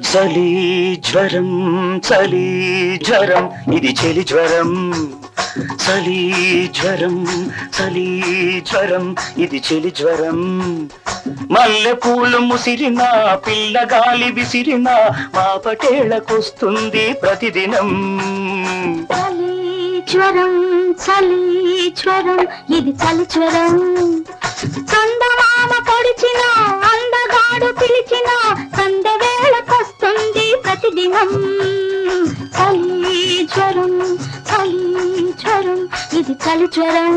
చలి జ్వరం చలి జ్వరం ఇది చలి జ్వరం చలి జ్వరం చలి జ్వరం ఇది చలి జ్వరం మల్లె పూలు ముసిరిన పిల్లగాలి విసిరిన మా పటేళ్ళకొస్తుంది ప్రతిదినం చలి జ్వరం చలి జ్వరం ఇది చలి జ్వరం చందమామ పొడిచిన అందగాడు పిలిచిన సందె వేళకొస్తుంది ప్రతిదినం చలి జ్వరం చలి జ్వరం ఇది చలి జ్వరం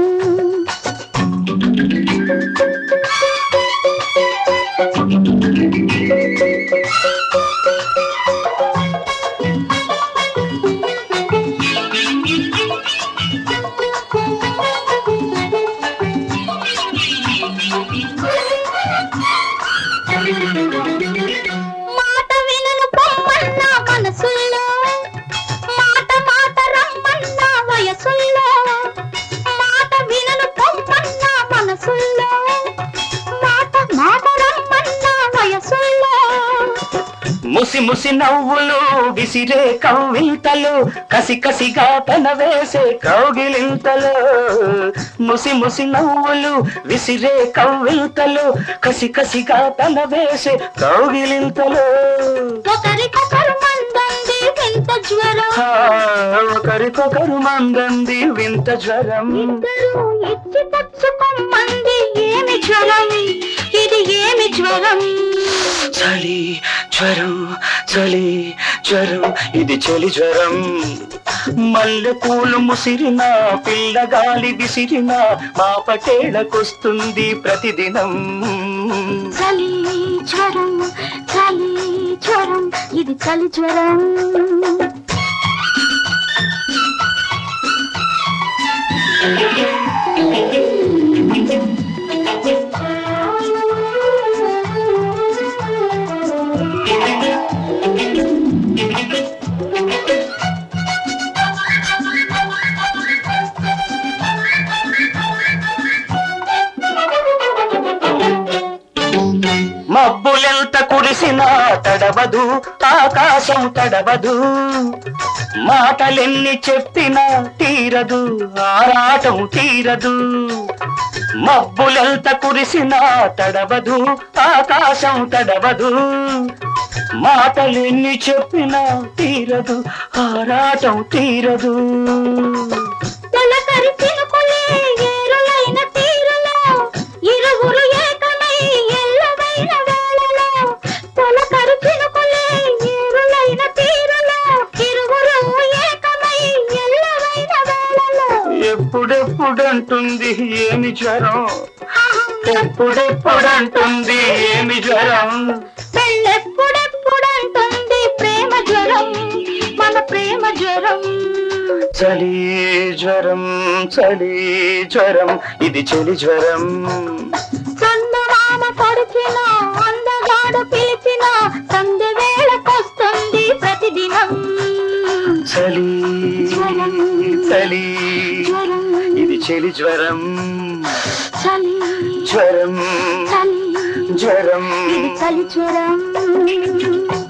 మాట వినను పొమ్మన్న మనసుల్లో మాట మాట రమ్మన్న వయసుల్లో మాట వినను పొమ్మన్న మనసుల్లో మాట మాట రమ్మన్న వయసుల్లో ముసి ముసి నవ్వులు విసిరే కవ్వింతలు కసి కసిగా తన వేసే కౌగిలింతలు ముసి ముసి నవ్వులు విసిరే కవ్వింతలు కసి కసిగా తన వేసే కౌగిలింతలు ఒకరికొకరు మందంది వింత జ్వరం ఆ, ఒకరికొకరు మందంది వింత జ్వరం ఇద్దరు ఇచ్చి పుచ్చుకొమ్మంది ఏమి జ్వరం ఇది ఏమి జ్వరం చలి జ్వరం చలి జ్వరం ఇది చలి జ్వరం మల్లె పూలు ముసిరిన పిల్లగాలి విసిరిన మా పటేళ్ళకొస్తుంది ప్రతిదినం చలి జ్వరం చలి జ్వరం ఇది చలి జ్వరం మబ్బులెంత కురిసినా తడవదు ఆకాశం తడవదు మాటలెన్ని చెప్పినా తీరదు ఆరాటం తీరదు మబ్బులెంత కురిసినా తడవదు ఆకాశం తడవదు మాటలెన్ని చెప్పినా తీరదు ఆరాటం తీరదు తొలకరి చినుకులే ఏరులైన తీరులో ఇరువురు ఏకమై ఎల్లవైన వేళలో తొలకరి చినుకులే ఏరులైన తీరులో ఇరువురు ఏకమై ఎల్లవైన వేళలో ఎప్పుడెప్పుడంటుంది ఏమి జ్వరం ఎప్పుడెప్పుడంటుంది ఏమి జ్వరం పెళ్ళెప్పుడెప్పుడంటుంది ప్రేమ జ్వరం మన ప్రేమ జ్వరం చలి జ్వరం చలి జ్వరం ఇది చలి జ్వరం చందమామ పొడిచిన అందగాడు పిలిచిన సంధ్య వేళకొస్తుంది ప్రతిదినం చలి చలి జ్వరం ఇది చలి జ్వరం చలి జ్వరం చలి జ్వరం ఇది చలి జ్వరం